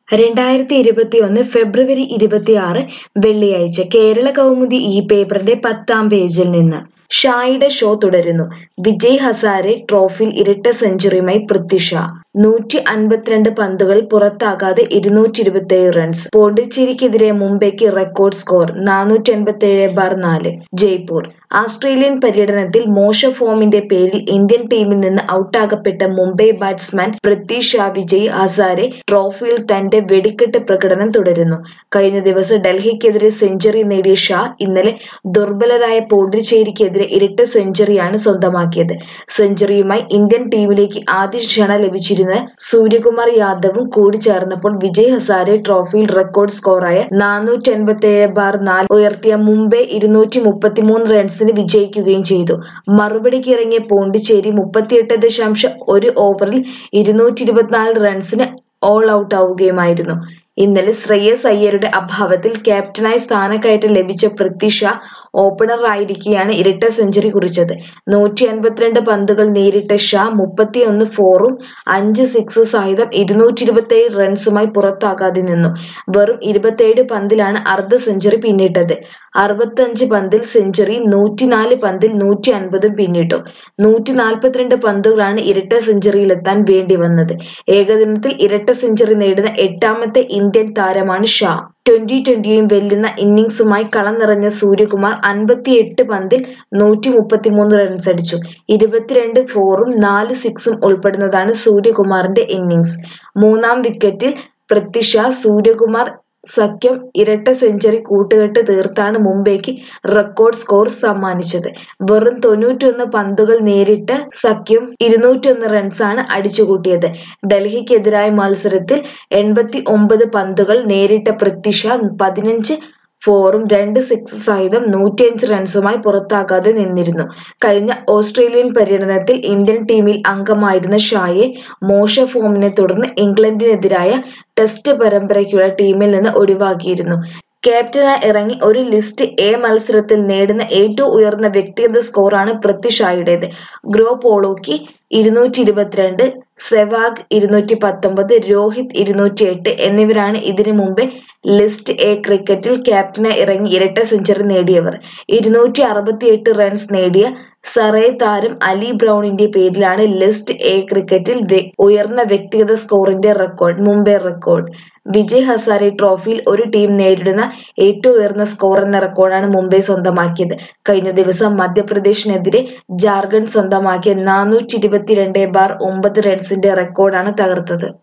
രണ്ടായിരത്തി ഇരുപത്തിയൊന്ന് ഫെബ്രുവരി ഇരുപത്തിയാറ് വെള്ളിയാഴ്ച കേരള കൗമുദി ഈ പേപ്പറിന്റെ പത്താം പേജിൽ നിന്ന് ഷായുടെ ഷോ തുടരുന്നു വിജയ് ഹസാരെ ട്രോഫിയിൽ ഇരട്ട സെഞ്ചുറിയുമായി പൃഥ്വി ഷാ നൂറ്റി അൻപത്തിരണ്ട് പന്തുകൾ പുറത്താകാതെ ഇരുന്നൂറ്റി ഇരുപത്തിയേഴ് റൺസ് പോണ്ടിച്ചേരിക്കെതിരെ മുംബൈക്ക് റെക്കോർഡ് സ്കോർ നാനൂറ്റി അൻപത്തിയേഴ് ബാർ നാല് ജയ്പൂർ ആസ്ട്രേലിയൻ പര്യടനത്തിൽ മോശ ഫോമിന്റെ പേരിൽ ഇന്ത്യൻ ടീമിൽ നിന്ന് ഔട്ടാകപ്പെട്ട മുംബൈ ബാറ്റ്സ്മാൻ പൃഥ്വി ഷാ വിജയ് ഹസാരെ ട്രോഫിയിൽ തന്റെ വെടിക്കെട്ട് പ്രകടനം തുടരുന്നു കഴിഞ്ഞ ദിവസം ഡൽഹിക്കെതിരെ സെഞ്ചുറി നേടിയ ഷാ ഇന്നലെ ദുർബലരായ പോണ്ടിച്ചേരിക്കെതിരെ ഇരട്ട സെഞ്ചുറിയാണ് സ്വന്തമാക്കിയത് സെഞ്ചുറിയുമായി ഇന്ത്യൻ ടീമിലേക്ക് ആദ്യ ക്ഷണ ലഭിച്ചിരുന്ന സൂര്യകുമാർ യാദവും കൂടി ചേർന്നപ്പോൾ വിജയ് ഹസാരെ ട്രോഫിയിൽ റെക്കോർഡ് സ്കോറായ നാനൂറ്റി അൻപത്തിയേഴ് ബാർ നാല് ഉയർത്തിയ മുംബൈ ഇരുന്നൂറ്റി മുപ്പത്തിമൂന്ന് റൺസിന് വിജയിക്കുകയും ചെയ്തു മറുപടിക്ക് ഇറങ്ങിയ പോണ്ടിച്ചേരി മുപ്പത്തിയെട്ട് ദശാംശം ഒരു ഓവറിൽ ഇരുന്നൂറ്റി ഇരുപത്തിനാല് റൺസിന് ഓൾ ഔട്ട് ആവുകയുമായിരുന്നു ഇന്നലെ ശ്രേയസ് അയ്യരുടെ അഭാവത്തിൽ ക്യാപ്റ്റനായി സ്ഥാനക്കയറ്റം ലഭിച്ച പൃഥ്വി ഷാ ഓപ്പണറായിരിക്കെയാണ് ഇരട്ട സെഞ്ചുറി കുറിച്ചത് നൂറ്റി അൻപത്തിരണ്ട് പന്തുകൾ നേരിട്ട ഷാ മുപ്പത്തിയൊന്ന് ഫോറും അഞ്ച് സിക്സ് സഹിതം ഇരുന്നൂറ്റി ഇരുപത്തിയേഴ് റൺസുമായി പുറത്താകാതെ നിന്നു വെറും ഇരുപത്തിയേഴ് പന്തിലാണ് അർദ്ധ സെഞ്ചുറി പിന്നിട്ടത് അറുപത്തഞ്ച് പന്തിൽ സെഞ്ചുറി നൂറ്റിനാല് പന്തിൽ നൂറ്റി അൻപതും പിന്നിട്ടു നൂറ്റി നാൽപ്പത്തിരണ്ട് പന്തുകളാണ് ഇരട്ട സെഞ്ചുറിയിലെത്താൻ വേണ്ടി വന്നത് ഏകദിനത്തിൽ ഇരട്ട സെഞ്ചുറി നേടുന്ന എട്ടാമത്തെ ഇന്ത്യൻ താരമാണ് ഷാ ട്വന്റി ട്വന്റിയും വെല്ലുന്ന ഇന്നിംഗ്സുമായി കളം നിറഞ്ഞ സൂര്യകുമാർ അൻപത്തിയെട്ട് പന്തിൽ നൂറ്റി മുപ്പത്തിമൂന്ന് റൺസ് അടിച്ചു ഇരുപത്തിരണ്ട് ഫോറും നാല് സിക്സും ഉൾപ്പെടുന്നതാണ് സൂര്യകുമാറിന്റെ ഇന്നിംഗ്സ് മൂന്നാം വിക്കറ്റിൽ പൃഥ്വി ഷാ സൂര്യകുമാർ സഖ്യം ഇരട്ട സെഞ്ചുറി കൂട്ടുകെട്ട് തീർത്താണ് മുംബൈക്ക് റെക്കോർഡ് സ്കോർ സമ്മാനിച്ചത് വെറും തൊണ്ണൂറ്റൊന്ന് പന്തുകൾ നേരിട്ട് സഖ്യം ഇരുന്നൂറ്റൊന്ന് റൺസാണ് അടിച്ചുകൂട്ടിയത് ഡൽഹിക്കെതിരായ മത്സരത്തിൽ എൺപത്തി ഒമ്പത് പന്തുകൾ നേരിട്ട പൃഥ്വി ഷാ പതിനഞ്ച് ഫോറും രണ്ട് സിക്സ് സഹിതം നൂറ്റിയഞ്ച് റൺസുമായി പുറത്താകാതെ നിന്നിരുന്നു കഴിഞ്ഞ ഓസ്ട്രേലിയൻ പര്യടനത്തിൽ ഇന്ത്യൻ ടീമിൽ അംഗമായിരുന്ന ഷായെ മോശ ഫോമിനെ തുടർന്ന് ഇംഗ്ലണ്ടിനെതിരായ ടെസ്റ്റ് പരമ്പരയ്ക്കുള്ള ടീമിൽ നിന്ന് ഒഴിവാക്കിയിരുന്നു ക്യാപ്റ്റനായി ഇറങ്ങി ഒരു ലിസ്റ്റ് എ മത്സരത്തിൽ നേടുന്ന ഏറ്റവും ഉയർന്ന വ്യക്തിഗത സ്കോറാണ് പൃഥ്വി ഷായുടേത് ഗ്രോ പോളോക്കി ഇരുന്നൂറ്റി ഇരുപത്തിരണ്ട് സെവാഗ് ഇരുന്നൂറ്റി പത്തൊമ്പത് രോഹിത് ഇരുന്നൂറ്റി എട്ട് എന്നിവരാണ് ഇതിനു മുമ്പേ ലിസ്റ്റ് എ ക്രിക്കറ്റിൽ ക്യാപ്റ്റനായി ഇറങ്ങി ഇരട്ട സെഞ്ചുറി നേടിയവർ ഇരുന്നൂറ്റി അറുപത്തിയെട്ട് റൺസ് നേടിയ സറേ താരം അലി ബ്രൗണിന്റെ പേരിലാണ് ലിസ്റ്റ് എ ക്രിക്കറ്റിൽ ഉയർന്ന വ്യക്തിഗത സ്കോറിന്റെ റെക്കോർഡ് മുംബൈ റെക്കോർഡ് വിജയ് ഹസാരെ ട്രോഫിയിൽ ഒരു ടീം നേരിടുന്ന ഏറ്റവും ഉയർന്ന സ്കോർ എന്ന റെക്കോർഡാണ് മുംബൈ സ്വന്തമാക്കിയത് കഴിഞ്ഞ ദിവസം മധ്യപ്രദേശിനെതിരെ ജാർഖണ്ഡ് സ്വന്തമാക്കിയ നാനൂറ്റി ഇരുപത്തിരണ്ട് ബാർ ഒമ്പത് റൺസിന്റെ റെക്കോർഡാണ് തകർത്തത്